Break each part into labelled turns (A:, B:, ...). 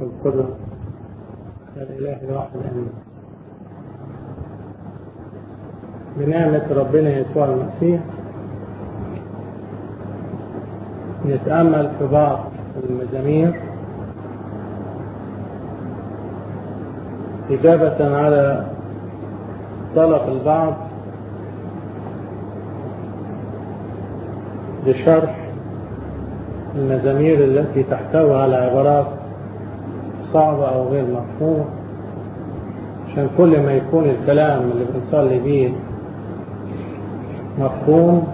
A: القدس الإله الواحد آمين بنعمة ربنا يسوع المسيح نتأمل في بعض المزامير إجابة على طلب البعض لشرح المزامير التي تحتوي على عبارات صعبة أو غير مفهومة عشان كل ما يكون الكلام اللي بنصلي بيه مفهوم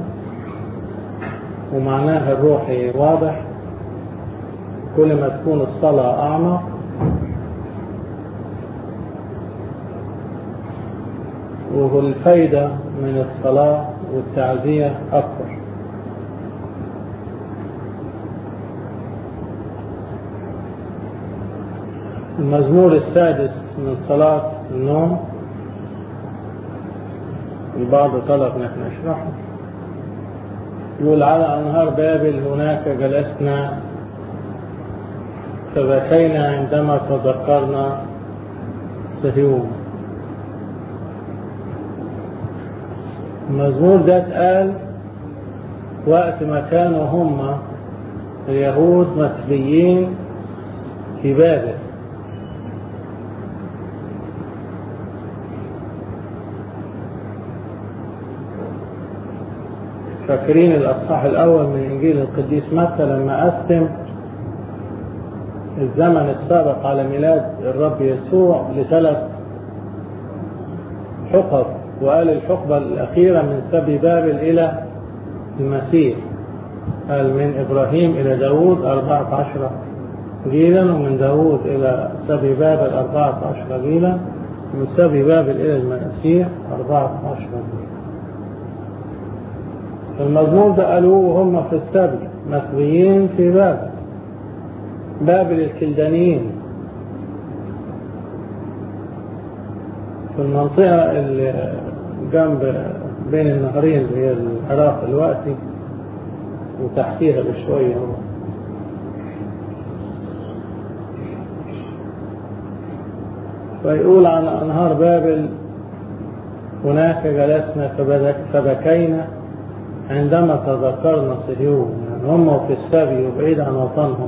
A: ومعناه الروحي واضح كل ما تكون الصلاة أعمق والفايدة من الصلاة والتعزية أكثر المزمور السادس من صلاة النوم البعض طلب نحن نشرحه يقول على أنهار بابل هناك جلسنا فبكينا عندما تذكرنا صهيون المزمور ده اتقال وقت ما كانوا هم اليهود مسبيين في بابل فاكرين الأصحاح الأول من إنجيل القديس متى لما قسم الزمن السابق على ميلاد الرب يسوع لثلاث حقب وقال الحقبة الأخيرة من سبي بابل إلى المسيح قال من إبراهيم إلى داود أربعة عشر جيلا ومن داود إلى سبي بابل أربعة عشر جيلا ومن سبي بابل إلى المسيح أربعة عشر جيلا المزمور ده قالوه وهم في السبي مسبيين في بابل بابل الكلدانيين في المنطقة اللي جنب بين النهرين اللي هي العراق دلوقتي وتحتيها بشوية هو فيقول عن أنهار بابل هناك جلسنا فبكينا عندما تذكرنا صهيون يعني هم في السبي وبعيد عن وطنهم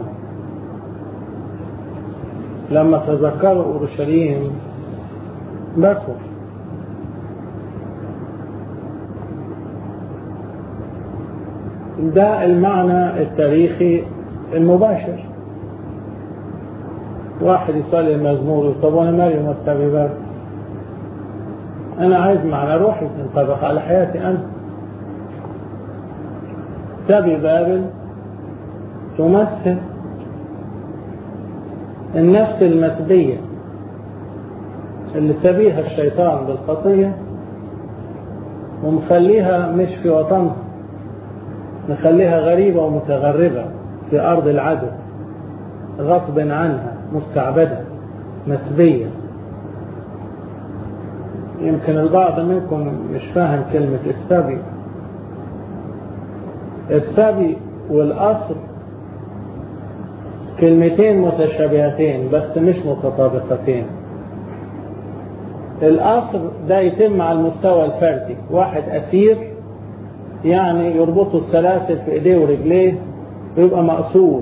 A: لما تذكروا أورشليم بكوا ده المعنى التاريخي المباشر واحد يصلي المزمور طب وانا مالي ومستبي باب انا عايز معنى روحي ينطبق على حياتي انا سبي بابل تمثل النفس المسبية اللي سبيها الشيطان بالخطية ومخليها مش في وطنها مخليها غريبة ومتغربة في أرض العدو غصب عنها مستعبدة مسبية يمكن البعض منكم مش فاهم كلمة السبي السبي والأصل كلمتين متشابهتين بس مش متطابقتين الأصل ده يتم على المستوى الفردي واحد أسير يعني يربطوا السلاسل في ايديه ورجليه ويبقى مأسور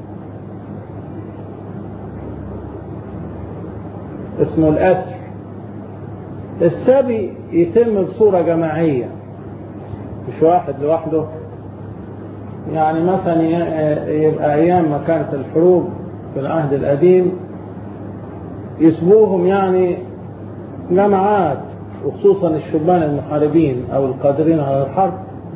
A: اسمه الأسر السبي يتم بصورة جماعية مش واحد لوحده يعني مثلا يبقى أيام ما كانت الحروب في العهد القديم يسبوهم يعني جماعات وخصوصا الشبان المحاربين أو القادرين على الحرب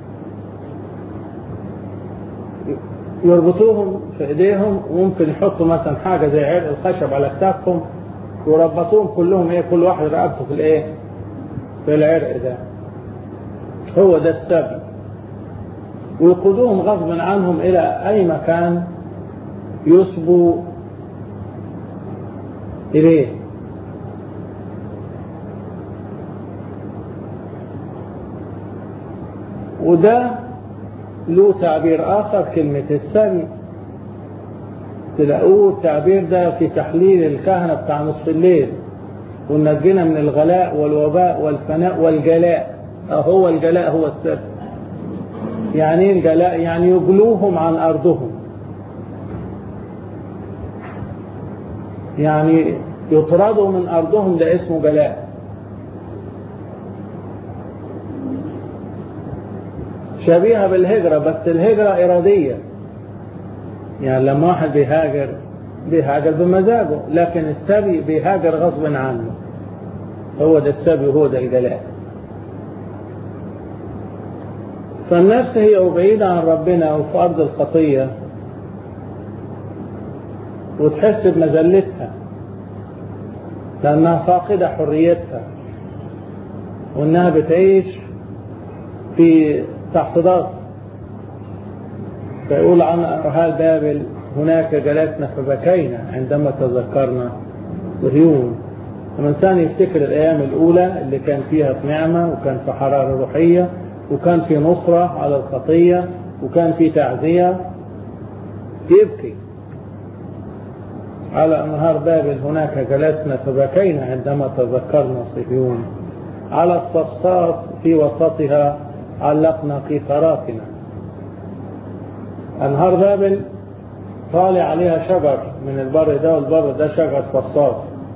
A: يربطوهم في ايديهم وممكن يحطوا مثلا حاجه زي عرق الخشب على كتافهم ويربطوهم كلهم ايه كل واحد رقبته في الايه في العرق ده هو ده السبي ويقودوهم غصبا عنهم الى اي مكان يسبوا اليه وده له تعبير آخر كلمة السبي تلاقوه التعبير ده في تحليل الكهنة بتاع نصف الليل ونجينا من الغلاء والوباء والفناء والجلاء هو الجلاء هو السر يعني ايه الجلاء يعني يجلوهم عن أرضهم يعني يطردوا من أرضهم ده اسمه جلاء شبيهة بالهجرة بس الهجرة إرادية يعني لما واحد بيهاجر بيهاجر بمزاجه لكن السبي بيهاجر غصب عنه هو ده السبي وهو ده الجلاء فالنفس هي بعيدة عن ربنا وفي أرض الخطية وتحس بمذلتها لأنها فاقدة حريتها وإنها بتعيش في تحت ضغط فيقول عن أهل بابل هناك جلسنا فبكينا عندما تذكرنا صهيون الإنسان يفتكر الأيام الأولى اللي كان فيها في نعمة وكان في حرارة روحية وكان في نصرة على الخطية وكان في تعزية يبكي على أنهار بابل هناك جلسنا فبكينا عندما تذكرنا صهيون على الصفصاف في وسطها علقنا قيثاراتنا أنهار بابل طالع عليها شجر من البر ده والبر ده شجر صفصاف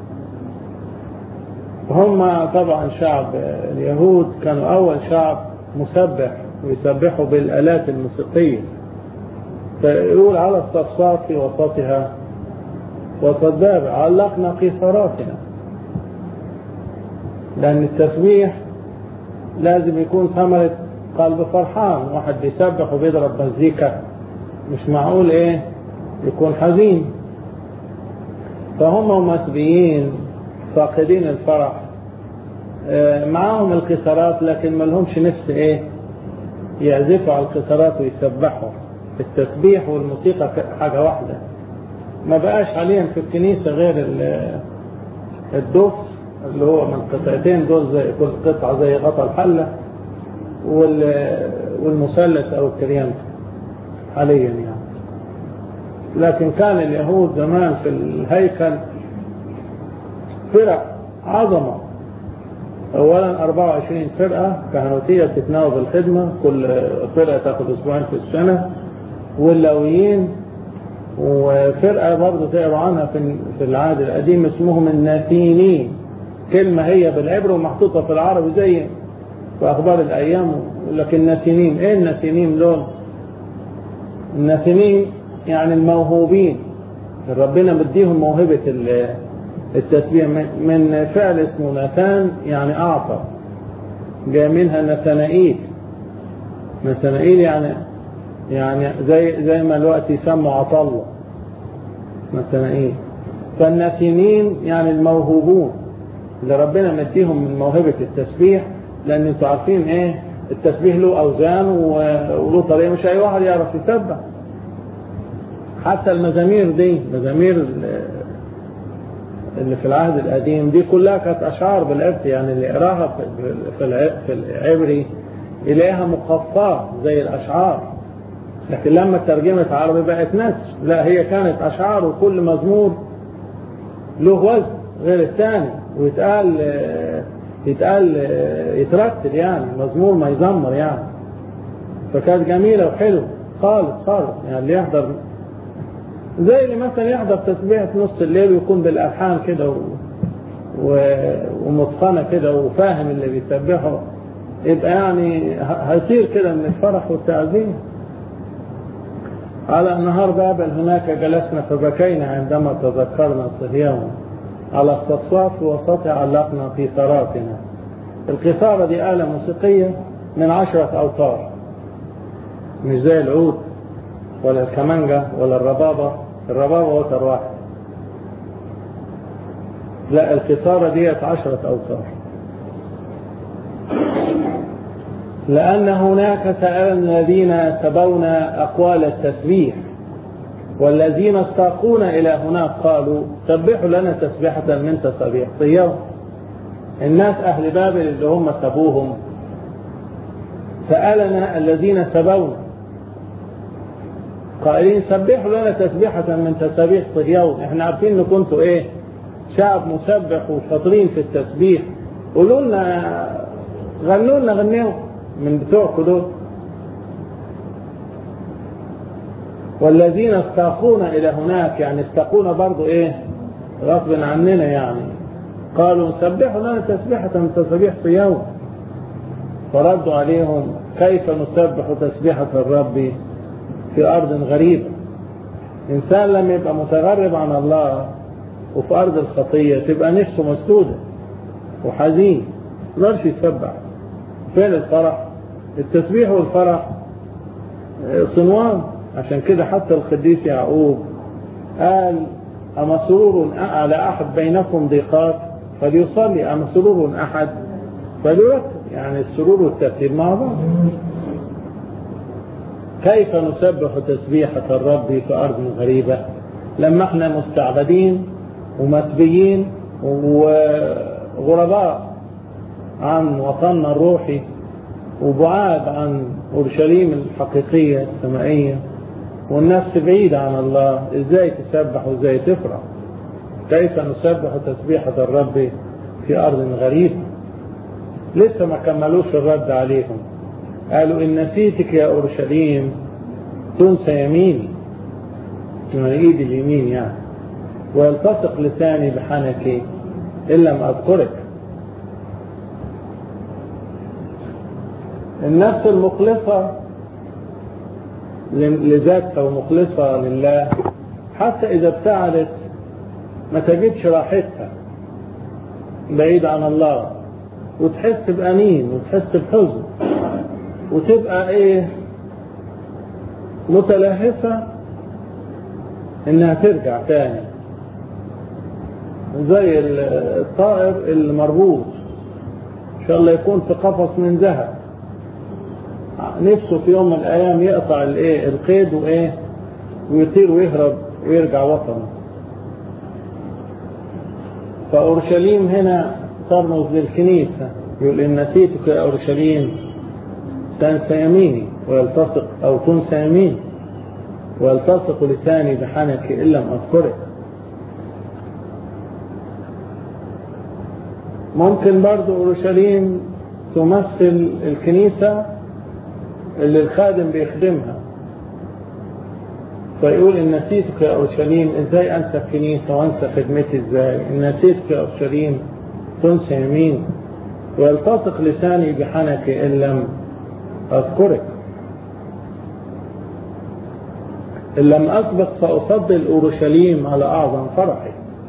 A: هم طبعا شعب اليهود كانوا أول شعب مسبح ويسبحوا بالآلات الموسيقية فيقول على الصفصاف في وسطها وسط بابل علقنا قيثاراتنا لأن التسبيح لازم يكون ثمرة قلب فرحان واحد بيسبح وبيضرب مزيكا مش معقول ايه يكون حزين فهم مسبيين فاقدين الفرح اه معاهم القيثارات لكن ما لهمش نفس ايه يعزفوا على القيثارات ويسبحوا التسبيح والموسيقى حاجة واحدة ما بقاش حاليا في الكنيسة غير الدف اللي هو من قطعتين دول زي كل قطعة زي غطا الحلة والمثلث أو التريانف حاليا يعني لكن كان اليهود زمان في الهيكل فرق عظمة أولا 24 فرقة كهنوتية بتتناوب الخدمة كل فرقة تاخد أسبوعين في السنة واللويين وفرقة برضه تقروا عنها في العهد القديم اسمهم الناتينين كلمة هي بالعبر ومحطوطة في العربي زي في أخبار الأيام لكن الناتينين إيه الناتينين دول؟ الناتينين يعني الموهوبين ربنا مديهم موهبة التسبيح من فعل اسمه ناثان يعني أعطى جاء منها نثنائيل نثنائيل يعني يعني زي زي ما الوقت يسموا عطلة نثنائيل فالناثنين يعني الموهوبون اللي ربنا مديهم من موهبة التسبيح لأن انتوا عارفين ايه التسبيح له أوزان وله طريقة مش أي واحد يعرف يسبح حتى المزامير دي مزامير اللي في العهد القديم دي كلها كانت أشعار بالعبر يعني اللي يقراها في العبري يلاقيها مقفاة زي الأشعار لكن لما ترجمت عربي بقت نسر لا هي كانت أشعار وكل مزمور له وزن غير الثاني ويتقال يتقال يترتل يعني مزمور ما يزمر يعني فكانت جميلة وحلوة خالص خالص يعني اللي يحضر زي اللي مثلا يحضر تسبيح في نص الليل ويكون بالألحان كده و... و... ومتقنة كده وفاهم اللي بيسبحه يبقى يعني هيطير كده من الفرح والتعزيم على نهار بابل هناك جلسنا فبكينا عندما تذكرنا صهيون على الصفصاف وسطها علقنا في ثراتنا القيثارة دي آلة موسيقية من عشرة أوتار مش زي العود ولا الكمانجة ولا الربابة الربابة وتر واحد لا القيثارة ديت عشرة أوتار لأن هناك سألنا الذين سبونا أقوال التسبيح والذين استاقونا إلى هناك قالوا سبحوا لنا تسبيحة من تسبيح صيام الناس أهل بابل اللي هم سبوهم سألنا الذين سبونا قائلين سبحوا لنا تسبيحة من تسابيح صهيون احنا عارفين ان كنتوا ايه شعب مسبح وشاطرين في التسبيح قولوا لنا غنوا لنا غنيوا من بتوعكم دول والذين استاقونا الى هناك يعني استاقونا برضو ايه غصب عننا يعني قالوا سبحوا لنا تسبيحة من تسبيح صيام فردوا عليهم كيف نسبح تسبيحة الرب في أرض غريبة إنسان لما يبقى متغرب عن الله وفي أرض الخطية تبقى نفسه مسدودة وحزين مقدرش يسبح فين الفرح التسبيح والفرح صنوان عشان كده حتى القديس يعقوب قال أما سرور على أحد بينكم ضيقات فليصلي أما سرور أحد فليرتب يعني السرور والترتيب مع بعض كيف نسبح تسبيحة الرب في أرض غريبة لما احنا مستعبدين ومسبيين وغرباء عن وطننا الروحي وبعاد عن أورشليم الحقيقية السمائية والنفس بعيدة عن الله ازاي تسبح وازاي تفرح كيف نسبح تسبيحة الرب في أرض غريبة لسه ما كملوش الرد عليهم قالوا إن نسيتك يا أورشليم تنسى يميني من إيد اليمين يعني ويلتصق لساني بحنكي إن لم أذكرك النفس المخلصة لذاتها ومخلصة لله حتى إذا ابتعدت ما تجدش راحتها بعيد عن الله وتحس بأنين وتحس بحزن وتبقى ايه متلهفة انها ترجع تاني زي الطائر المربوط ان شاء الله يكون في قفص من ذهب نفسه في يوم من الايام يقطع الايه القيد وايه ويطير ويهرب ويرجع وطنه فاورشليم هنا ترمز للكنيسة يقول إن نسيتك يا أورشليم تنسى يميني ويلتصق أو تنسى يميني ويلتصق لساني بحنك إن لم أذكرك ممكن برضو أورشليم تمثل الكنيسة اللي الخادم بيخدمها فيقول إن نسيتك يا أورشليم إزاي أنسى الكنيسة وأنسى خدمتي إزاي إن نسيتك يا أورشليم تنسى يمين ويلتصق لساني بحنك إن لم أذكرك إن لم أسبق سأفضل أورشليم على أعظم فرحي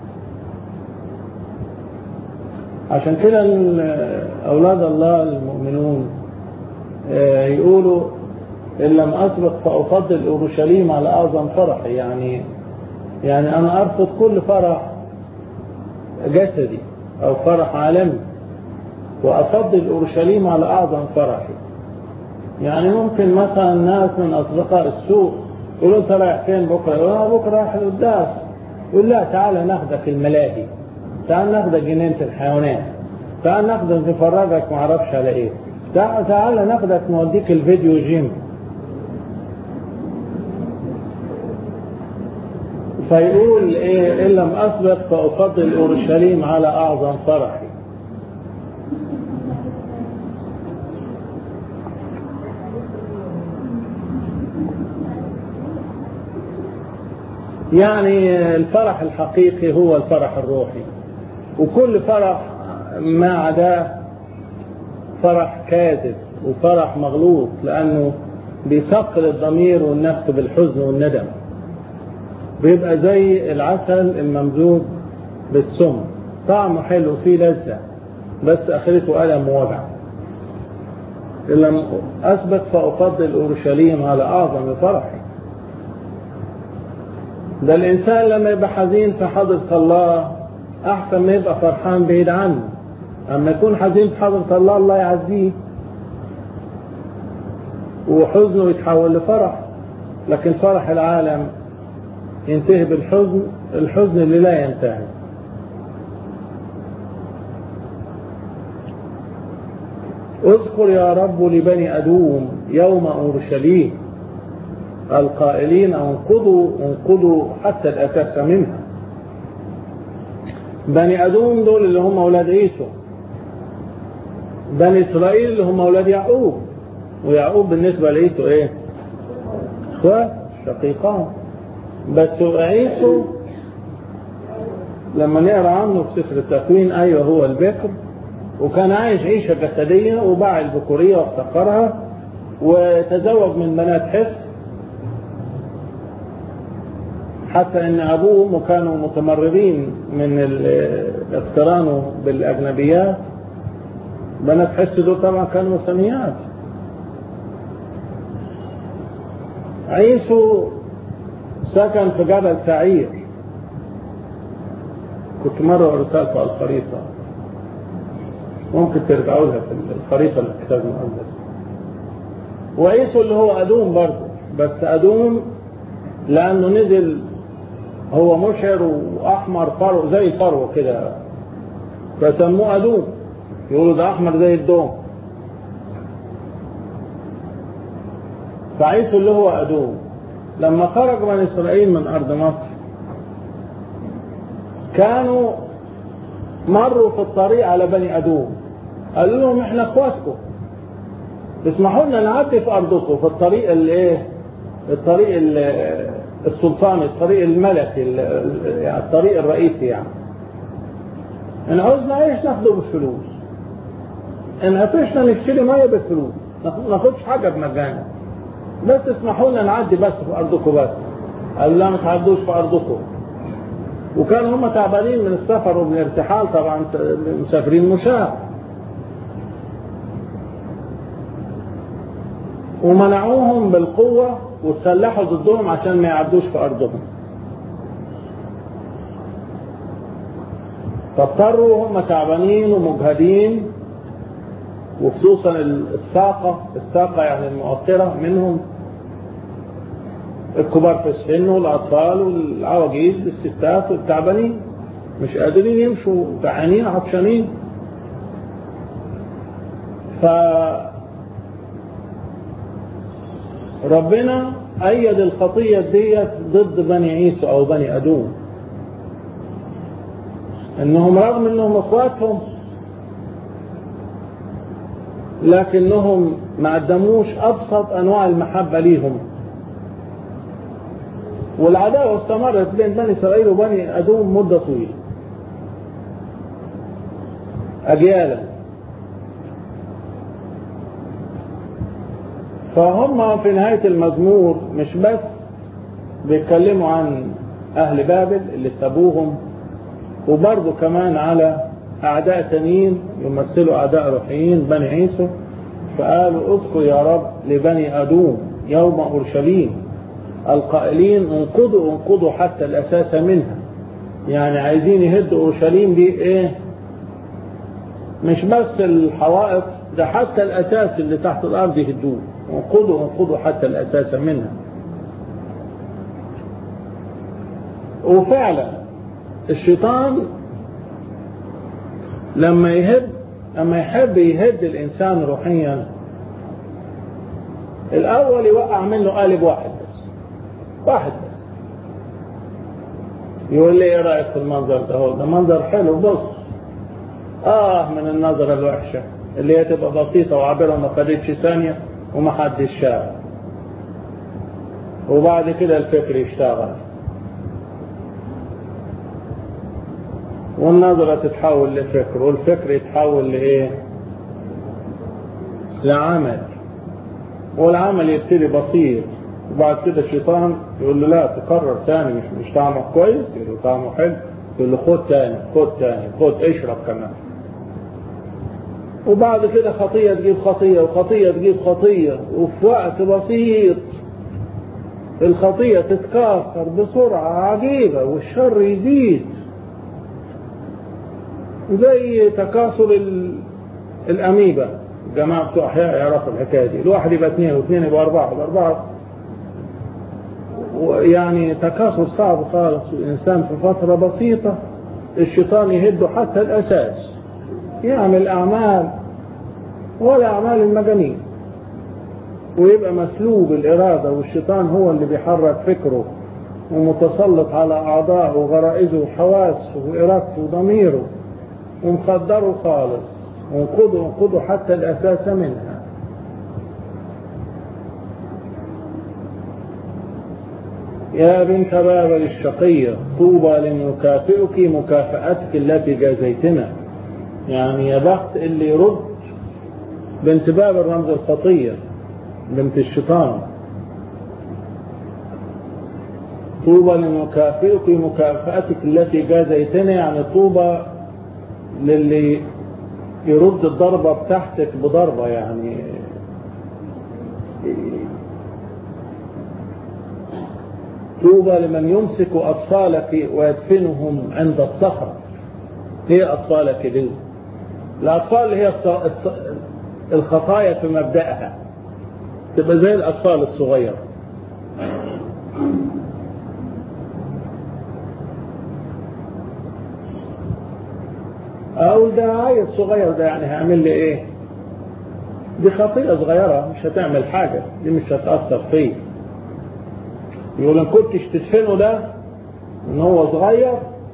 A: عشان كده أولاد الله المؤمنون يقولوا إن لم أسبق فأفضل أورشليم على أعظم فرحي يعني يعني أنا أرفض كل فرح جسدي أو فرح عالمي وأفضل أورشليم على أعظم فرحي يعني ممكن مثلا ناس من أصدقاء السوق يقولوا أنت رايح فين بكرة؟ يقول أنا بكرة رايح القداس يقول لا تعالى ناخدك الملاهي تعال ناخدك جنينة الحيوانات تعال ناخدك نفرجك معرفش على إيه تعال تعالى ناخدك نوديك الفيديو جيم فيقول إيه إن لم أسبق فأفضل أورشليم على أعظم فرحي يعني الفرح الحقيقي هو الفرح الروحي وكل فرح ما عداه فرح كاذب وفرح مغلوط لأنه بيثقل الضمير والنفس بالحزن والندم بيبقى زي العسل الممزوج بالسم طعمه حلو فيه لذة بس اخرته ألم ووجع إن لم أسبق فأفضل أورشليم على أعظم فرحي ده الإنسان لما يبقى حزين في حضرة الله أحسن ما يبقى فرحان بعيد عنه أما يكون حزين في حضرة الله الله يعزيه وحزنه يتحول لفرح لكن فرح العالم ينتهي بالحزن الحزن اللي لا ينتهي اذكر يا رب لبني أدوم يوم أورشليم القائلين انقضوا انقضوا حتى الأساس منها بني أدوم دول اللي هم أولاد عيسو بني إسرائيل اللي هم أولاد يعقوب ويعقوب بالنسبة لعيسو إيه إخوات شقيقان بس عيسو لما نقرا عنه في سفر التكوين أيوه هو البكر وكان عايش عيشة جسدية وباع البكورية وافتقرها وتزوج من بنات حس حتى ان ابوه وامه كانوا متمردين من اقترانه بالاجنبيات بنات حس دول طبعا كانوا وثنيات عيسو سكن في جبل سعير كنت مرة ارسلته على الخريطة ممكن ترجعوا لها في الخريطة اللي في الكتاب المقدس وعيسو اللي هو أدوم برضه بس أدوم لأنه نزل هو مشعر وأحمر فرو زي الفرو كده فسموه أدوم يقولوا ده أحمر زي الدوم فعيسو اللي هو أدوم لما خرج من إسرائيل من أرض مصر كانوا مروا في الطريق على بني أدوم قالوا لهم احنا اخواتكم اسمحوا لنا نعدي في ارضكم في الطريق الايه الطريق السلطاني الطريق الملكي يعني الطريق الرئيسي يعني ان عاوزنا عيش ناخده بالفلوس ان عطشنا نشتري ميه بالفلوس ما ناخدش حاجه بمجانا بس اسمحوا لنا نعدي بس في ارضكم بس قالوا لا ما تعدوش في ارضكم وكانوا هم تعبانين من السفر ومن الارتحال طبعا مسافرين مشاة ومنعوهم بالقوة وتسلحوا ضدهم عشان ما يعدوش في أرضهم فاضطروا هم تعبانين ومجهدين وخصوصا الساقة الساقة يعني المؤثرة منهم الكبار في السن والأطفال والعواجيز الستات والتعبانين مش قادرين يمشوا جعانين عطشانين ف ربنا أيد الخطية ديت ضد بني عيسى أو بني أدوم إنهم رغم إنهم إخواتهم لكنهم ما قدموش أبسط أنواع المحبة ليهم والعداوة استمرت بين بني إسرائيل وبني أدوم مدة طويلة أجيالا فهم في نهاية المزمور مش بس بيتكلموا عن أهل بابل اللي سابوهم وبرضه كمان على أعداء تانيين يمثلوا أعداء روحيين بني عيسو فقالوا اذكر يا رب لبني أدوم يوم أورشليم القائلين انقضوا انقضوا حتى الأساس منها يعني عايزين يهدوا أورشليم دي إيه مش بس الحوائط ده حتى الأساس اللي تحت الأرض يهدوه انقضوا انقضوا حتى الأساس منها وفعلا الشيطان لما يهب لما يحب يهد الإنسان روحيا الأول يوقع منه قالب واحد بس واحد بس يقول لي ايه رأيك في المنظر ده هو ده منظر حلو بص اه من النظرة الوحشة اللي هي تبقى بسيطة وعابرة ما خدتش ثانية وما حدش شاف وبعد كده الفكر يشتغل والنظرة تتحول لفكر والفكر يتحول لإيه لعمل والعمل يبتدي بسيط وبعد كده الشيطان يقول له لا تكرر تاني مش مش طعمه كويس يقول له طعمه حلو يقول له خد تاني خد تاني خد اشرب كمان وبعد كده خطية تجيب خطية وخطية تجيب خطية وفي وقت بسيط الخطية تتكاثر بسرعة عجيبة والشر يزيد زي تكاثر الأميبا الجماعة بتوع أحياء يعرفوا الحكاية دي الواحد يبقى اثنين واثنين يبقى أربعة والأربعة يعني تكاثر صعب خالص الإنسان في فترة بسيطة الشيطان يهده حتى الأساس يعمل أعمال ولا أعمال المجانين ويبقى مسلوب الإرادة والشيطان هو اللي بيحرك فكره ومتسلط على أعضائه وغرائزه وحواسه وإرادته وضميره ومخدره خالص وانقضوا انقضوا حتى الأساس منها يا بنت بابل الشقية طوبى لمن يكافئك مكافأتك التي جازيتنا يعني يا بخت اللي يرد بنت بابل رمز الخطية بنت الشيطان طوبى لمكافئك مكافأتك التي جازيتنا يعني طوبى للي يرد الضربة بتاعتك بضربة يعني طوبى لمن يمسك أطفالك ويدفنهم عند الصخرة هي أطفالك دي الأطفال هي الخطايا في مبدأها تبقى زي الأطفال الصغير أقول ده عيل صغير ده يعني هيعمل لي إيه؟ دي خطيئة صغيرة مش هتعمل حاجة دي مش هتأثر فيه يقول إن كنتش تدفنه ده إن هو صغير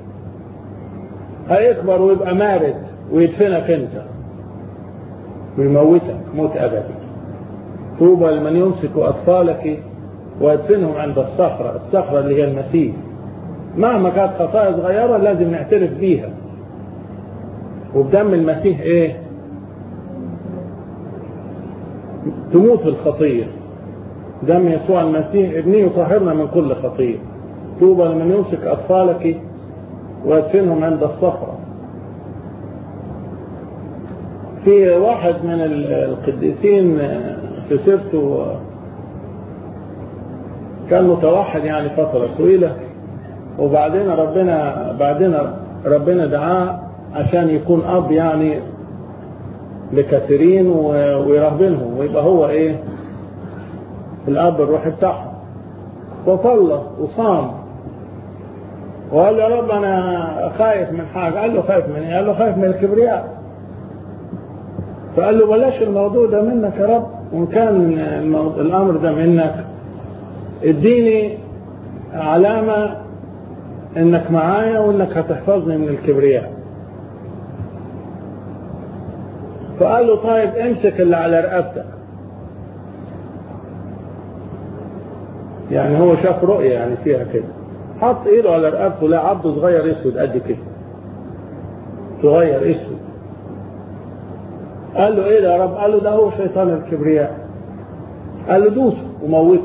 A: هيكبر ويبقى مارد ويدفنك أنت ويموتك موت أبدي طوبى لمن يمسك أطفالك ويدفنهم عند الصخرة الصخرة اللي هي المسيح مهما كانت خطايا صغيرة لازم نعترف بيها وبدم المسيح ايه تموت الخطية دم يسوع المسيح ابنه يطهرنا من كل خطية طوبى لمن يمسك أطفالك ويدفنهم عند الصخرة في واحد من القديسين في سيرته كان متوحد يعني فترة طويلة وبعدين ربنا بعدين ربنا دعاه عشان يكون أب يعني لكثيرين ويرهبنهم ويبقى هو إيه الأب الروحي بتاعهم فصلى وصام وقال له يا رب أنا خايف من حاجة قال له خايف من إيه؟ قال له خايف من الكبرياء فقال له بلاش الموضوع ده منك يا رب وإن كان الأمر ده منك اديني علامة إنك معايا وإنك هتحفظني من الكبرياء فقال له طيب امسك اللي على رقبتك يعني هو شاف رؤية يعني فيها كده حط ايده على رقبته لا عبد صغير اسود قد كده صغير اسود قال له ايه ده يا رب قال له ده هو شيطان الكبرياء قال له دوسه وموته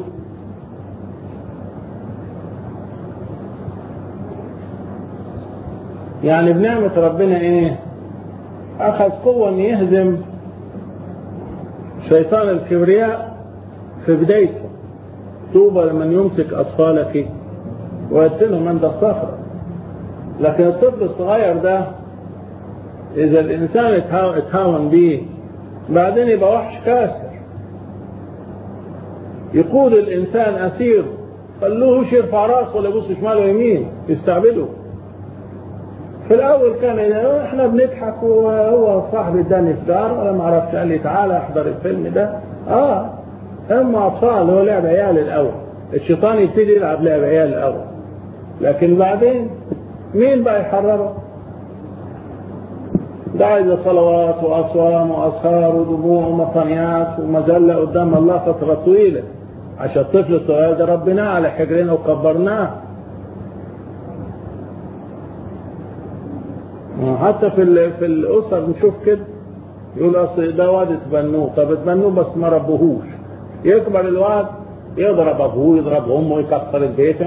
A: يعني بنعمة ربنا ايه أخذ قوة أن يهزم شيطان الكبرياء في بدايته طوبى لمن يمسك أطفالك ويدفنهم عند الصخرة لكن الطفل الصغير ده إذا الإنسان اتهاون به بعدين يبقى وحش كاسر يقود الإنسان أسير خلوه يرفع راسه ولا يبص شمال ويمين يستعبده في الاول كان احنا بنضحك وهو صاحبي اداني سجار ولا ما اعرفش قال لي تعالى احضر الفيلم ده اه هم اطفال هو لعب عيال الاول الشيطان يبتدي يلعب لعب عيال الاول لكن بعدين مين بقى يحرره ده عايز صلوات واصوام واسهار ودموع ومطنيات ومذله قدام الله فتره طويله عشان الطفل الصغير ده ربناه على حجرنا وكبرناه حتى في في الاسر نشوف كده يقول اصل ده واد تبنوه طب تبنوه بس ما ربوهوش يكبر الواد يضرب ابوه يضرب امه يكسر البيت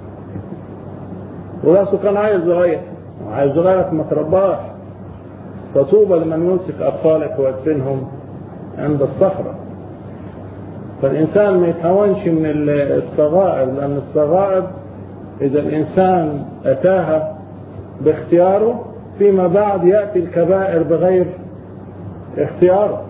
A: وراسه كان عايز صغير عايز صغيرك ما ترباش فطوبى لمن يمسك اطفالك ويدفنهم عند الصخره فالانسان ما يتهونش من الصغائر لان الصغائر اذا الانسان اتاها باختياره فيما بعد يأتي الكبائر بغير اختياره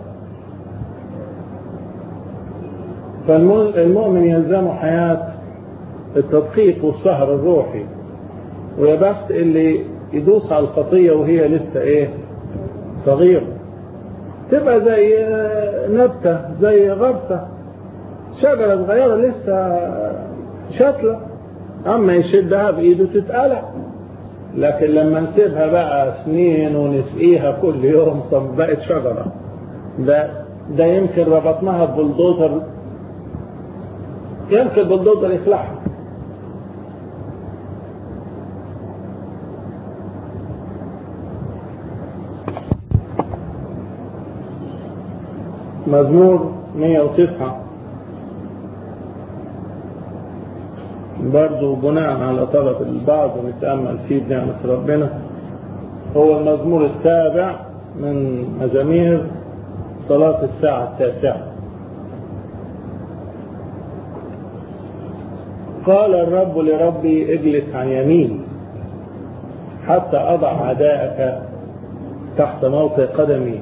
A: فالمؤمن يلزمه حياة التدقيق والسهر الروحي ويا بخت اللي يدوس على الخطية وهي لسه ايه صغيرة تبقى زي نبتة زي غرسة شجرة صغيرة لسه شتلة أما يشدها بإيده تتقلع لكن لما نسيبها بقى سنين ونسقيها كل يوم طب بقت شجرة ده ده يمكن ربطناها ببلدوزر يمكن البلدوزر يخلعها مزمور 109 برضه بناء على طلب البعض ونتأمل فيه بنعمة ربنا هو المزمور السابع من مزامير صلاة الساعة التاسعة قال الرب لربي اجلس عن يميني حتى أضع أعداءك تحت موطئ قدمي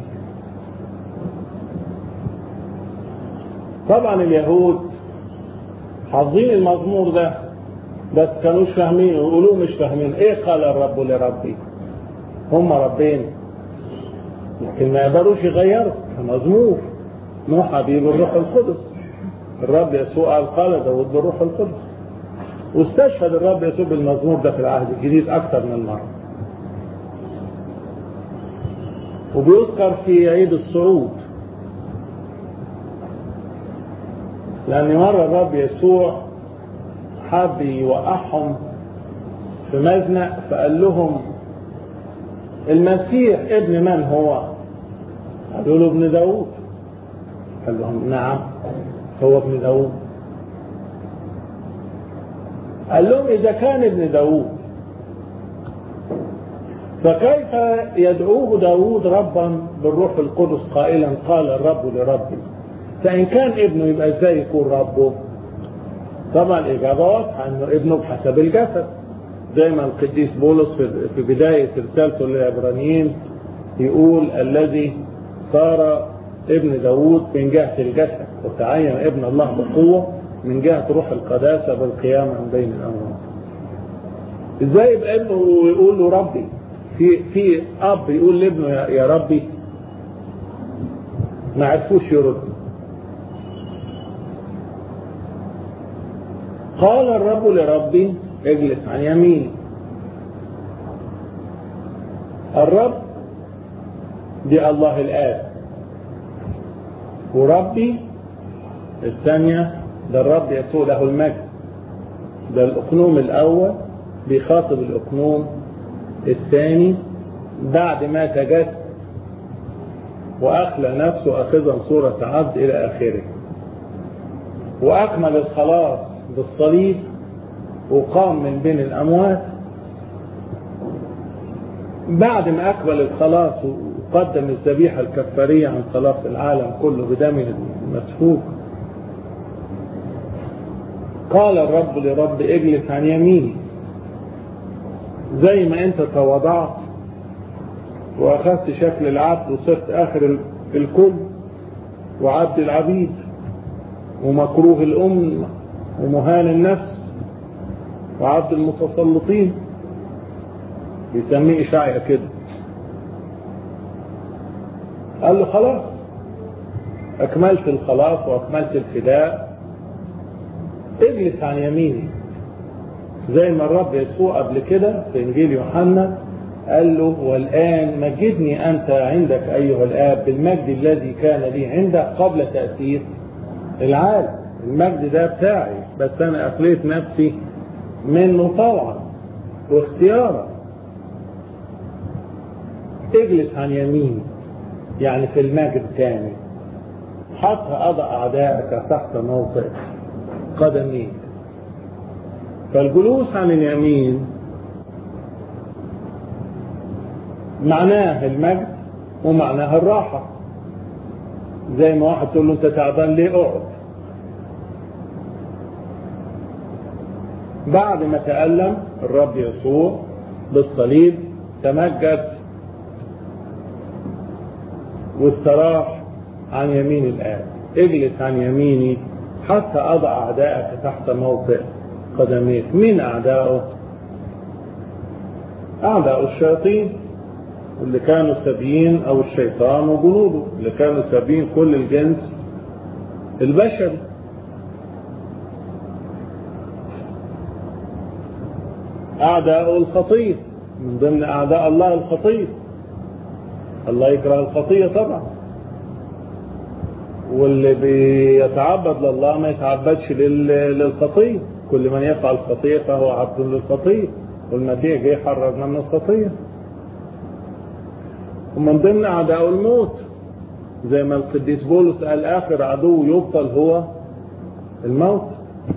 A: طبعا اليهود حافظين المزمور ده بس كانوش فاهمين ويقولوا مش فاهمين ايه قال الرب لربي هم ربين لكن ما يقدروش يغيروا مزمور مو حبيب الروح القدس الرب يسوع قال قال داود بالروح القدس واستشهد الرب يسوع بالمزمور ده في العهد الجديد اكثر من مره وبيذكر في عيد الصعود لأن مرة الرب يسوع حب يوقعهم في مزنق فقال لهم المسيح ابن من هو؟ قالوا له ابن داود قال لهم نعم هو ابن داود قال لهم إذا كان ابن داود فكيف يدعوه داود ربا بالروح القدس قائلا قال الرب لربي فإن كان ابنه يبقى ازاي يكون ربه طبعا الإجابة واضحة أنه ابنه بحسب الجسد زي ما القديس بولس في بداية رسالته للعبرانيين يقول الذي صار ابن داود من جهة الجسد وتعين ابن الله بقوة من جهة روح القداسة بالقيامة من بين الأموات ازاي يبقى ابنه ويقول له ربي في في اب يقول لابنه يا ربي ما عرفوش يردوا قال الرب لربي اجلس عن يميني الرب دي الله الآب وربي الثانية ده الرب يسوع له المجد ده الأقنوم الأول بيخاطب الأقنوم الثاني بعد ما تجسد وأخلى نفسه أخذا صورة عبد إلى آخره وأكمل الخلاص بالصليب وقام من بين الأموات بعد ما أكمل الخلاص وقدم الذبيحة الكفارية عن خلاص العالم كله بدمه المسفوك قال الرب لرب اجلس عن يميني زي ما انت تواضعت واخذت شكل العبد وصرت اخر الكل وعبد العبيد ومكروه الام ومهان النفس وعبد المتسلطين يسميه إشاعية كده قال له خلاص أكملت الخلاص وأكملت الفداء اجلس عن يميني زي ما الرب يسوع قبل كده في إنجيل يوحنا قال له والآن مجدني أنت عندك أيها الآب بالمجد الذي كان لي عندك قبل تأسيس العالم المجد ده بتاعي بس أنا أخليت نفسي منه طوعا واختيارا اجلس عن يميني يعني في المجد تاني حتى أضع أعدائك تحت موطئ قدميك فالجلوس عن اليمين معناه المجد ومعناه الراحة زي ما واحد تقول له انت تعبان ليه اقعد بعد ما تألم الرب يسوع بالصليب تمجد واستراح عن يمين الآب اجلس عن يميني حتى أضع أعدائك تحت موطئ قدميك مين أعداؤه أعداء الشياطين اللي كانوا سابيين أو الشيطان وجنوده اللي كانوا سابيين كل الجنس البشري أعداء الخطية من ضمن أعداء الله الخطية الله يكره الخطية طبعا واللي بيتعبد لله ما يتعبدش للخطية كل من يفعل الخطية فهو عبد للخطية والمسيح جه يحررنا من الخطية ومن ضمن أعداء الموت زي ما القديس بولس قال آخر عدو يبطل هو الموت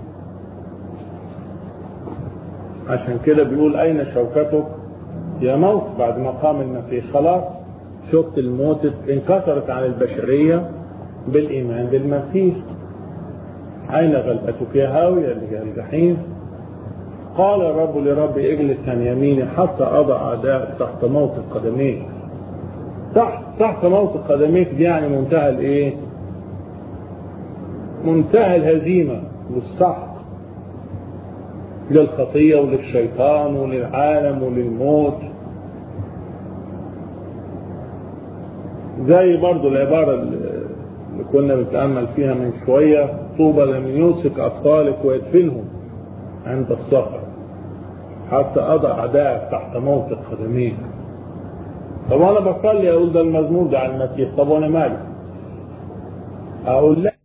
A: عشان كده بيقول أين شوكتك يا موت بعد ما قام المسيح خلاص شوكة الموت انكسرت عن البشرية بالإيمان بالمسيح أين غلبتك يا هاوية اللي هي الجحيم قال الرب لرب اجلس عن يميني حتى أضع أعدائك تحت موت قدميك تحت تحت موت قدميك دي يعني منتهى الايه منتهى الهزيمة والسحق للخطية وللشيطان وللعالم وللموت زي برضو العبارة اللي كنا بنتأمل فيها من شوية طوبى لمن يمسك أطفالك ويدفنهم عند الصخر حتى أضع أعدائك تحت موت قدميك طب أنا بصلي أقول ده المزمور ده على المسيح طب وأنا مالي أقول لا